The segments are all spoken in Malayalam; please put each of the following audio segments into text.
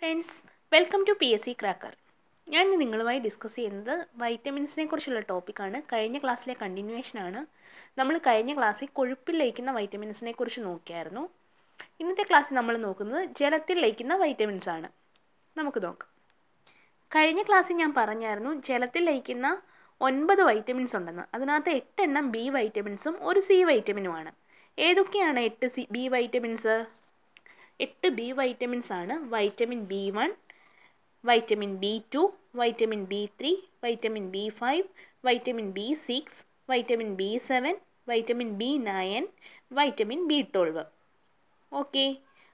friends welcome to P S C cracker ഞാൻ ഇന്ന് നിങ്ങളുമായി ഡിസ്കസ് ചെയ്യുന്നത് വൈറ്റമിൻസിനെ കുറിച്ചുള്ള ടോപ്പിക്കാണ് കഴിഞ്ഞ ക്ലാസ്സിലെ കണ്ടിന്യൂവേഷനാണ് നമ്മൾ കഴിഞ്ഞ ക്ലാസ്സിൽ കൊഴുപ്പിൽ ലയിക്കുന്ന വൈറ്റമിൻസിനെ കുറിച്ച് നോക്കിയായിരുന്നു ഇന്നത്തെ ക്ലാസ്സിൽ നമ്മൾ നോക്കുന്നത് ജലത്തിൽ ലയിക്കുന്ന വൈറ്റമിൻസ് ആണ് നമുക്ക് നോക്കാം കഴിഞ്ഞ ക്ലാസ്സിൽ ഞാൻ പറഞ്ഞായിരുന്നു ജലത്തിൽ ലയിക്കുന്ന ഒൻപത് വൈറ്റമിൻസ് ഉണ്ടെന്ന് അതിനകത്ത് എട്ടെണ്ണം ബി വൈറ്റമിൻസും ഒരു സി വൈറ്റമിനുമാണ് ഏതൊക്കെയാണ് എട്ട് സി ബി വൈറ്റമിൻസ് എട്ട് ബി വൈറ്റമിൻസ് ആണ് vitamin B one vitamin B two vitamin B three vitamin B five vitamin B six vitamin B seven vitamin B nine vitamin B twelve okay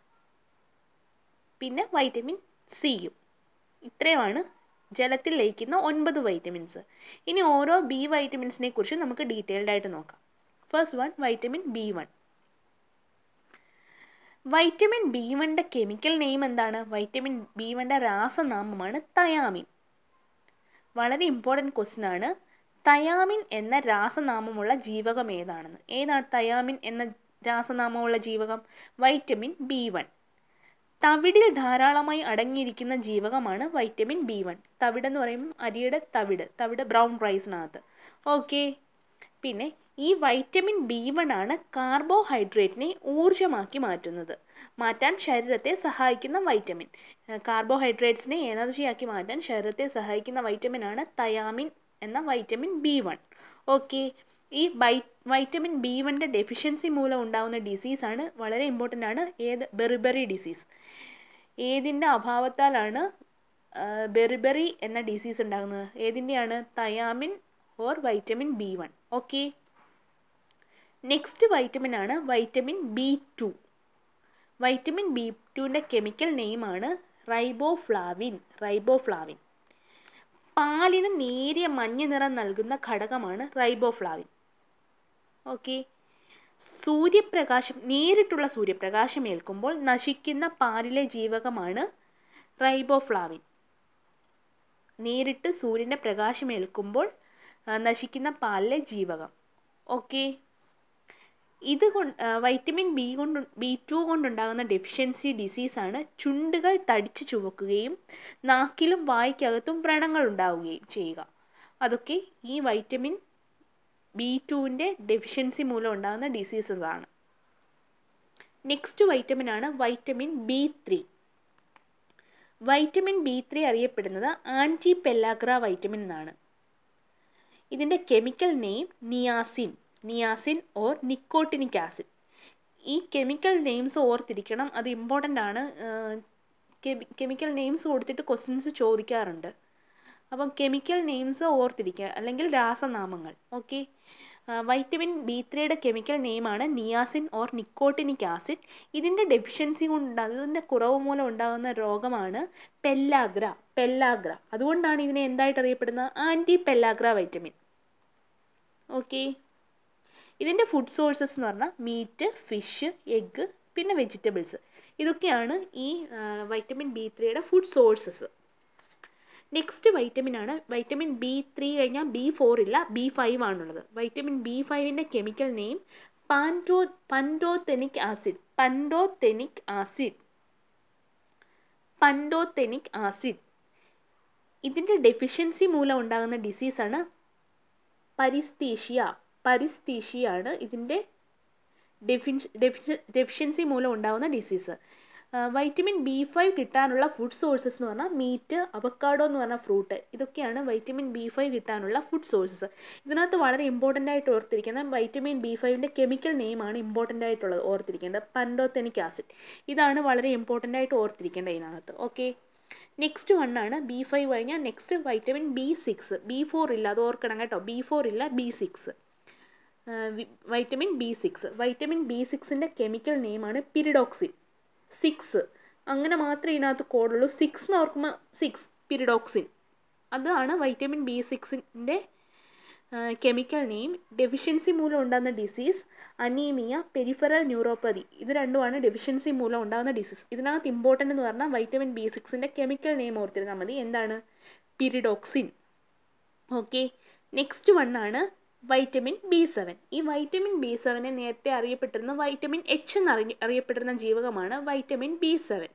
പിന്നെ വൈറ്റമിൻ സിയും ഇത്രയുമാണ് ജലത്തിൽ ലയിക്കുന്ന ഒൻപത് വൈറ്റമിൻസ് ഇനി ഓരോ ബി വൈറ്റമിൻസിനെ കുറിച്ച് നമുക്ക് ഡീറ്റെയിൽഡ് ആയിട്ട് നോക്കാം first one vitamin B one vitamin B വണ്ണിൻ്റെ കെമിക്കൽ നെയിം എന്താണ് വൈറ്റമിൻ ബി വണ്ണിൻ്റെ രാസനാമമാണ് തയാമിൻ വളരെ ഇമ്പോർട്ടൻറ്റ് ക്വസ്റ്റ്യൻ ആണ് തയാമിൻ എന്ന രാസനാമമുള്ള ജീവകം ഏതാണെന്ന് ഏതാണ് തയാമിൻ എന്ന രാസനാമമുള്ള ജീവകം വൈറ്റമിൻ ബി വൺ തവിടിൽ ധാരാളമായി അടങ്ങിയിരിക്കുന്ന ജീവകമാണ് വൈറ്റമിൻ ബി വൺ തവിട് എന്ന് പറയുമ്പോൾ അരിയുടെ തവിട് തവിട് ബ്രൗൺ റൈസിനകത്ത് ഓക്കെ പിന്നെ ഈ വൈറ്റമിൻ ബി വൺ ആണ് കാർബോഹൈഡ്രേറ്റിനെ ഊർജ്ജമാക്കി മാറ്റുന്നത് മാറ്റാൻ ശരീരത്തെ സഹായിക്കുന്ന വൈറ്റമിൻ കാർബോഹൈഡ്രേറ്റ്സിനെ എനർജിയാക്കി മാറ്റാൻ ശരീരത്തെ സഹായിക്കുന്ന വൈറ്റമിനാണ് തയാമിൻ എന്ന വൈറ്റമിൻ ബി വൺ ഓക്കെ ഈ വൈ വൈറ്റമിൻ ബി വണ്ണിൻ്റെ ഡെഫിഷ്യൻസി മൂലം ഉണ്ടാകുന്ന ഡിസീസാണ് വളരെ ഇമ്പോർട്ടൻ്റ് ആണ് ഏത് ബെറിബറി ഡിസീസ് ഏതിൻ്റെ അഭാവത്താലാണ് ബെറിബറി എന്ന ഡിസീസ് ഉണ്ടാകുന്നത് ഏതിൻ്റെയാണ് thiamine or vitamin B one okay next vitamin ആണ് vitamin B two vitamin B ടുവിൻ്റെ കെമിക്കൽ നെയിമാണ് റൈബോഫ്ലാവിൻ റൈബോഫ്ലാവിൻ പാലിന് നേരിയ മഞ്ഞ നിറം നൽകുന്ന ഘടകമാണ് റൈബോഫ്ലാവിൻ ഓക്കെ സൂര്യപ്രകാശം നേരിട്ടുള്ള സൂര്യപ്രകാശം ഏൽക്കുമ്പോൾ നശിക്കുന്ന പാലിലെ ജീവകമാണ് റൈബോഫ്ലാവിൻ നേരിട്ട് സൂര്യൻ്റെ പ്രകാശം ഏൽക്കുമ്പോൾ നശിക്കുന്ന പാലിലെ ജീവകം ഓക്കെ ഇത് കൊണ്ട് വൈറ്റമിൻ ബി കൊണ്ട് ബി ടു കൊണ്ടുണ്ടാകുന്ന ഡെഫിഷ്യൻസി ഡിസീസാണ് ചുണ്ടുകൾ തടിച്ചു ചുവക്കുകയും നാക്കിലും വായ്ക്കകത്തും വ്രണങ്ങൾ ഉണ്ടാവുകയും ചെയ്യുക അതൊക്കെ ഈ വൈറ്റമിൻ ബി ടുവിൻ്റെ ഡെഫിഷ്യൻസി മൂലം ഉണ്ടാകുന്ന ഡിസീസസ് ആണ് നെക്സ്റ്റ് വൈറ്റമിൻ ആണ് vitamin B three vitamin B three അറിയപ്പെടുന്നത് ആൻറ്റി പെല്ലാഗ്ര വൈറ്റമിൻ എന്നാണ് ഇതിൻ്റെ chemical name niacin niacin or nicotinic acid ഈ കെമിക്കൽ നെയിംസ് ഓർത്തിരിക്കണം അത് ഇമ്പോർട്ടൻ്റ് ആണ് കെമിക്കൽ നെയിംസ് കൊടുത്തിട്ട് ക്വസ്റ്റ്യൻസ് ചോദിക്കാറുണ്ട് അപ്പം കെമിക്കൽ നെയിംസ് ഓർത്തിരിക്കുക അല്ലെങ്കിൽ രാസനാമങ്ങൾ ഓക്കെ വൈറ്റമിൻ ബി ത്രീയുടെ കെമിക്കൽ നെയിമാണ് നിയാസിൻ ഓർ നിക്കോട്ടിനിക് ആസിഡ് ഇതിൻ്റെ ഡെഫിഷ്യൻസി കൊണ്ട് അതിൻ്റെ കുറവ് മൂലം ഉണ്ടാകുന്ന രോഗമാണ് പെല്ലാഗ്ര പെല്ലാഗ്ര അതുകൊണ്ടാണ് ഇതിനെ എന്തായിട്ട് അറിയപ്പെടുന്നത് ആൻറ്റി പെല്ലാഗ്ര വൈറ്റമിൻ ഓക്കെ ഇതിൻ്റെ ഫുഡ് സോഴ്സസ് എന്ന് പറഞ്ഞാൽ മീറ്റ് ഫിഷ് എഗ്ഗ് പിന്നെ വെജിറ്റബിൾസ് ഇതൊക്കെയാണ് ഈ വൈറ്റമിൻ ബി ത്രീയുടെ ഫുഡ് സോഴ്സസ് നെക്സ്റ്റ് വൈറ്റമിൻ ആണ് വൈറ്റമിൻ ബി ത്രീ കഴിഞ്ഞാൽ ബി ഫോർ ഇല്ല ബി ഫൈവ് ആണുള്ളത് വൈറ്റമിൻ ബി ഫൈവിൻ്റെ കെമിക്കൽ നെയിം പാൻഡോ pantothenic acid pantothenic acid pantothenic acid ഇതിൻ്റെ ഡെഫിഷ്യൻസി മൂലം ഉണ്ടാകുന്ന ഡിസീസാണ് പരിസ്തീഷ്യ പരിസ്തീഷ്യയാണ് ഇതിൻ്റെ ഡെഫിൻഷ് ഡെഫിഷ്യൻസി മൂലം ഉണ്ടാകുന്ന ഡിസീസ് വൈറ്റമിൻ ബി ഫൈവ് കിട്ടാനുള്ള ഫുഡ് സോഴ്സസ് എന്ന് പറഞ്ഞാൽ മീറ്റ് അവക്കാഡോ എന്ന് പറഞ്ഞ ഫ്രൂട്ട് ഇതൊക്കെയാണ് വൈറ്റമിൻ ബി ഫൈവ് കിട്ടാനുള്ള ഫുഡ് സോഴ്സസ് ഇതിനകത്ത് വളരെ ഇമ്പോർട്ടൻ്റ് ആയിട്ട് ഓർത്തിരിക്കുന്ന വൈറ്റമിൻ ബി ഫൈവിൻ്റെ കെമിക്കൽ നെയിമാണ് ഇമ്പോർട്ടൻ്റ് ആയിട്ടുള്ളത് ഓർത്തിരിക്കേണ്ടത് പൻഡോതെനിക് ആസിഡ് ഇതാണ് വളരെ ഇമ്പോർട്ടൻ്റ് ആയിട്ട് ഓർത്തിരിക്കേണ്ടത് ഇതിനകത്ത് ഓക്കെ നെക്സ്റ്റ് വൺ ആണ് ബി ഫൈവ് കഴിഞ്ഞാൽ next vitamin B six B four ഇല്ല അത് ഓർക്കണം കേട്ടോ ബി ഫോർ ഇല്ല B six vitamin B six vitamin B സിക്സിൻ്റെ കെമിക്കൽ നെയിമാണ് പിരിഡോക്സിൻ സിക്സ് അങ്ങനെ മാത്രമേ ഇതിനകത്ത് കോഡുള്ളൂ സിക്സ് എന്ന് ഓർക്കുമ്പോൾ സിക്സ് പിരിഡോക്സിൻ അതാണ് വൈറ്റമിൻ ബി സിക്സിൻ്റെ കെമിക്കൽ നെയിം ഡെഫിഷ്യൻസി മൂലം ഉണ്ടാകുന്ന ഡിസീസ് അനീമിയ പെരിഫറൽ ന്യൂറോപ്പതി ഇത് രണ്ടുമാണ് ഡെഫിഷ്യൻസി മൂലം ഉണ്ടാകുന്ന ഡിസീസ് ഇതിനകത്ത് ഇമ്പോർട്ടൻ്റ് എന്ന് പറഞ്ഞാൽ വൈറ്റമിൻ ബി സിക്സിൻ്റെ കെമിക്കൽ നെയിം ഓർത്തിരുന്നാൽ മതി എന്താണ് പിരിഡോക്സിൻ ഓക്കെ നെക്സ്റ്റ് വൺ ആണ് വൈറ്റമിൻ ബി സെവൻ ഈ വൈറ്റമിൻ ബി സെവനെ നേരത്തെ അറിയപ്പെട്ടിരുന്ന വൈറ്റമിൻ എച്ച് എന്ന് അറിയ അറിയപ്പെട്ടിരുന്ന ജീവകമാണ് vitamin B seven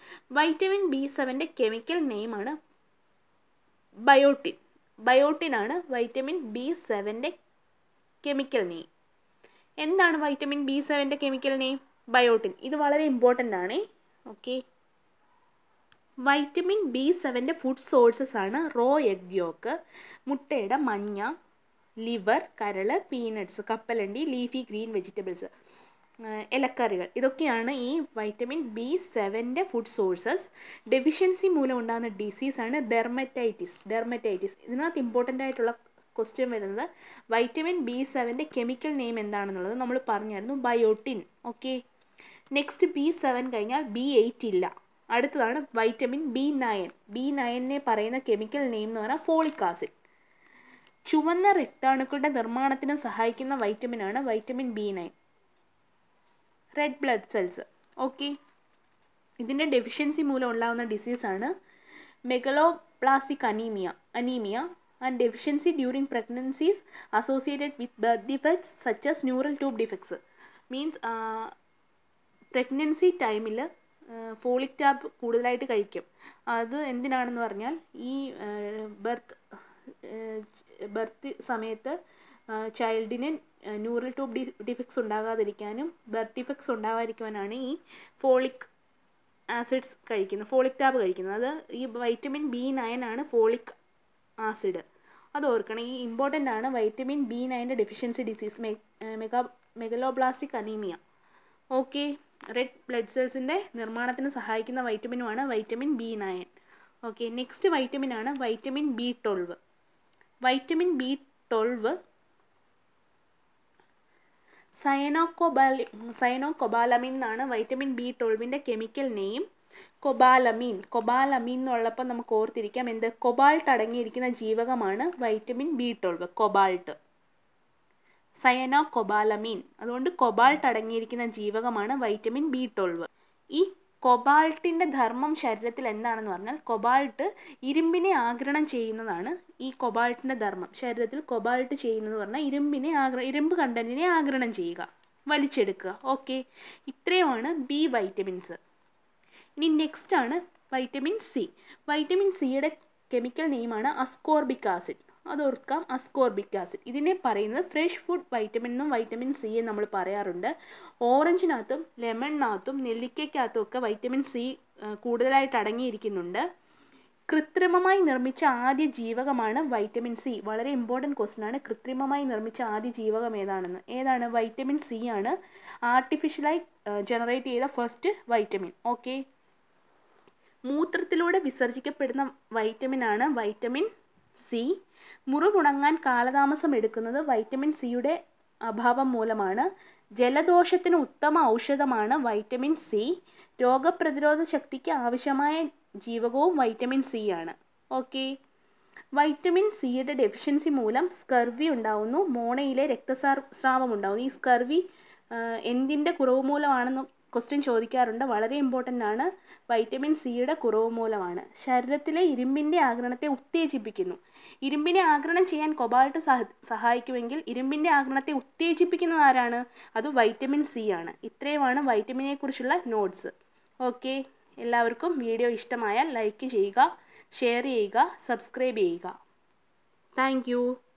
vitamin B സെവൻ്റെ കെമിക്കൽ നെയിമാണ് ബയോട്ടിൻ ബയോട്ടിനാണ് വൈറ്റമിൻ ബി സെവൻ്റെ കെമിക്കൽ നെയിം എന്താണ് വൈറ്റമിൻ ബി സെവൻ്റെ കെമിക്കൽ നെയിം ബയോട്ടിൻ ഇത് വളരെ ഇമ്പോർട്ടൻ്റ് ആണ് ഓക്കെ വൈറ്റമിൻ ബി സെവൻ്റെ ഫുഡ് സോഴ്സസ് ആണ് റോ എഗ് യോക്ക് മുട്ടയുടെ മഞ്ഞ ലിവർ കരൾ പീനട്സ് കപ്പലണ്ടി ലീഫി ഗ്രീൻ വെജിറ്റബിൾസ് ഇലക്കറികൾ ഇതൊക്കെയാണ് ഈ വൈറ്റമിൻ ബി സെവൻ്റെ ഫുഡ് സോഴ്സസ് ഡെഫിഷ്യൻസി മൂലം ഉണ്ടാകുന്ന ഡിസീസാണ് ഡെർമറ്റൈറ്റിസ് ഡെർമറ്റൈറ്റിസ് ഇതിനകത്ത് ഇമ്പോർട്ടൻ്റ് ആയിട്ടുള്ള ക്വസ്റ്റ്യൻ വരുന്നത് വൈറ്റമിൻ ബി സെവൻ്റെ കെമിക്കൽ നെയിം എന്താണെന്നുള്ളത് നമ്മൾ പറഞ്ഞായിരുന്നു biotin okay next B seven കഴിഞ്ഞാൽ ബി എയ്റ്റ് ഇല്ല അടുത്തതാണ് വൈറ്റമിൻ ബി നയൻ ബി നയനെ പറയുന്ന കെമിക്കൽ നെയിം എന്ന് പറഞ്ഞാൽ ഫോളിക് ആസിഡ് ചുവന്ന രക്താണുക്കളുടെ നിർമ്മാണത്തിന് സഹായിക്കുന്ന വൈറ്റമിനാണ് vitamin B nine red blood cells okay ഇതിൻ്റെ ഡെഫിഷ്യൻസി മൂലം ഉണ്ടാകുന്ന ഡിസീസാണ് megaloblastic anaemia anaemia and deficiency during pregnancies associated with birth defects such as neural tube defects means pregnancy ടൈമിൽ ഫോളിക് ടാബ് കൂടുതലായിട്ട് കഴിക്കും അത് എന്തിനാണെന്ന് പറഞ്ഞാൽ ഈ ബർത്ത് ബർത്ത് സമയത്ത് ചൈൽഡിന് ന്യൂറൽ ട്യൂബ് ഡി ഡിഫക്ട്സ് ഉണ്ടാകാതിരിക്കാനും ബർത്ത് ഡിഫക്ട്സ് ഉണ്ടാകാതിരിക്കുവാനാണ് ഈ ഫോളിക് ആസിഡ്സ് കഴിക്കുന്നത് ഫോളിക് ടാബ് കഴിക്കുന്നത് അത് ഈ വൈറ്റമിൻ ബി നയൻ ആണ് ഫോളിക് ആസിഡ് അത് ഓർക്കണം ഈ ഇമ്പോർട്ടൻ്റ് ആണ് വൈറ്റമിൻ ബി നയൻ്റെ deficiency disease mega megaloblastic anaemia okay red blood സെൽസിൻ്റെ നിർമ്മാണത്തിന് സഹായിക്കുന്ന വൈറ്റമിനുമാണ് vitamin B nine okay next vitamin ആണ് vitamin B twelve vitamin B twelve സയനോകൊബാലി സയനോകൊബാലമിൻ എന്നാണ് വൈറ്റമിൻ ബി ട്വൽവിൻ്റെ കെമിക്കൽ നെയിം കൊബാലമീൻ കൊബാലമീൻ എന്നുള്ളപ്പോൾ നമുക്ക് ഓർത്തിരിക്കാം എന്ത് കൊബാൾട്ട് അടങ്ങിയിരിക്കുന്ന ജീവകമാണ് vitamin B twelve cobalt cyanocobalamin അതുകൊണ്ട് കൊബാൾട്ട് അടങ്ങിയിരിക്കുന്ന ജീവകമാണ് വൈറ്റമിൻ ബി ട്വൽവ് ഈ കൊബാൾട്ടിൻ്റെ ധർമ്മം ശരീരത്തിൽ എന്താണെന്ന് പറഞ്ഞാൽ കൊബാൾട്ട് ഇരുമ്പിനെ ആഗിരണം ചെയ്യുന്നതാണ് ഈ കൊബാൾട്ടിൻ്റെ ധർമ്മം ശരീരത്തിൽ കൊബാൾട്ട് ചെയ്യുന്നത് പറഞ്ഞാൽ ഇരുമ്പിനെ ആഗ്ര ഇരുമ്പ് കണ്ടന്റിനെ ആഗിരണം ചെയ്യുക വലിച്ചെടുക്കുക ഓക്കെ ഇത്രയുമാണ് ബി വൈറ്റമിൻസ് ഇനി നെക്സ്റ്റ് ആണ് വൈറ്റമിൻ സി വൈറ്റമിൻ സിയുടെ കെമിക്കൽ നെയിമാണ് അസ്കോർബിക് ആസിഡ് അത് ഓർക്കാം അസ്കോർബിക് ആസിഡ് ഇതിനെ പറയുന്നത് ഫ്രഷ് ഫുഡ് വൈറ്റമിൻ എന്നും വൈറ്റമിൻ സി എന്ന് നമ്മൾ പറയാറുണ്ട് ഓറഞ്ചിനകത്തും ലെമണിനകത്തും നെല്ലിക്കയ്ക്കകത്തും ഒക്കെ വൈറ്റമിൻ സി കൂടുതലായിട്ട് അടങ്ങിയിരിക്കുന്നുണ്ട് കൃത്രിമമായി നിർമ്മിച്ച ആദ്യ ജീവകമാണ് വൈറ്റമിൻ സി വളരെ ഇമ്പോർട്ടൻറ്റ് ക്വസ്റ്റൻ ആണ് കൃത്രിമമായി നിർമ്മിച്ച ആദ്യ ജീവകം ഏതാണെന്ന് ഏതാണ് വൈറ്റമിൻ സി ആണ് ആർട്ടിഫിഷ്യലായി ജനറേറ്റ് ചെയ്ത ഫസ്റ്റ് വൈറ്റമിൻ ഓക്കെ മൂത്രത്തിലൂടെ വിസർജിക്കപ്പെടുന്ന വൈറ്റമിനാണ് വൈറ്റമിൻ സി മുറിവുണങ്ങാൻ കാലതാമസം എടുക്കുന്നത് വൈറ്റമിൻ സിയുടെ അഭാവം മൂലമാണ് ജലദോഷത്തിന് ഉത്തമ ഔഷധമാണ് വൈറ്റമിൻ സി രോഗപ്രതിരോധ ശക്തിക്ക് ആവശ്യമായ ജീവകവും വൈറ്റമിൻ സി ആണ് ഓക്കെ വൈറ്റമിൻ സിയുടെ ഡെഫിഷ്യൻസി മൂലം സ്കർവി ഉണ്ടാവുന്നു മോണയിലെ രക്തസാർ സ്രാവം ഉണ്ടാവുന്നു ഈ സ്കർവി എന്തിൻ്റെ കുറവ് മൂലമാണെന്ന് ക്വസ്റ്റ്യൻ ചോദിക്കാറുണ്ട് വളരെ ഇമ്പോർട്ടൻ്റ് ആണ് വൈറ്റമിൻ സിയുടെ കുറവ് മൂലമാണ് ശരീരത്തിലെ ഇരുമ്പിൻ്റെ ആഗിരണത്തെ ഉത്തേജിപ്പിക്കുന്നു ഇരുമ്പിനെ ആഗിരണം ചെയ്യാൻ കൊബാൾട്ട് സഹ സഹായിക്കുമെങ്കിൽ ഇരുമ്പിൻ്റെ ആഗിരണത്തെ ഉത്തേജിപ്പിക്കുന്നത് ആരാണ് അത് വൈറ്റമിൻ സി ആണ് ഇത്രയുമാണ് വൈറ്റമിനെ കുറിച്ചുള്ള നോട്ട്സ് ഓക്കെ എല്ലാവർക്കും വീഡിയോ ഇഷ്ടമായാൽ ലൈക്ക് ചെയ്യുക ഷെയർ ചെയ്യുക സബ്സ്ക്രൈബ് ചെയ്യുക താങ്ക്